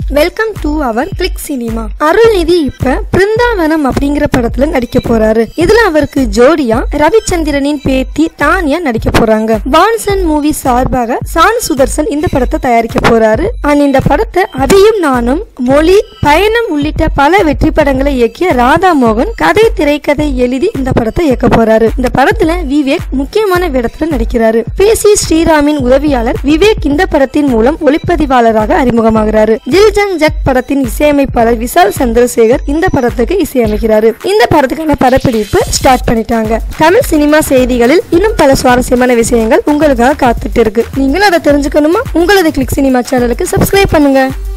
welcome to our click cinema Arulnithi இப்ப பிருந்தாவனம் அப்படிங்கிற படத்துல நடிக்க போறாரு இதுல அவருக்கு ஜோடியா ரவிச்சந்திரனின் பேத்தி தானியா நடிக்க போறாங்க பான்சன் மூவி சார்பாக சான் சுதர்சன் இந்த படத்தை தயாரிக்க போறாரு அண்ட் இந்த படத்தை அதையும் நானும் மொழி பயணம் உள்ளிட்ட பல வெற்றி படங்களை இயக்கிய ராதா மோகன் கதை திரைக்கதை எழுதி இந்த படத்தை இயக்க போறாரு இந்த படத்துல விவேக் முக்கியமான வேடத்துல நடிக்கிறாரு பி சி ஸ்ரீராமின் உதவியாளர் விவேக் இந்த படத்தின் மூலம் ஒளிப்பதிவாளராக அறிமுகமாகிறாரு தில்ஜங் ஜக் படத்தின் இசையமைப்பாளர் விசால் சந்திரசேகர் இந்த படத்துக்கு இசையமைக்கிறாரு இந்த படத்துக்கான படப்பிடிப்பு ஸ்டார்ட் பண்ணிட்டாங்க தமிழ் சினிமா செய்திகளில் இன்னும் பல சுவாரஸ்யமான விஷயங்கள் உங்களுக்காக காத்துட்டு இருக்கு நீங்களும் அதை தெரிஞ்சுக்கணுமா உங்களது கிளிக் சினிமா சேனலுக்கு சப்ஸ்கிரைப் பண்ணுங்க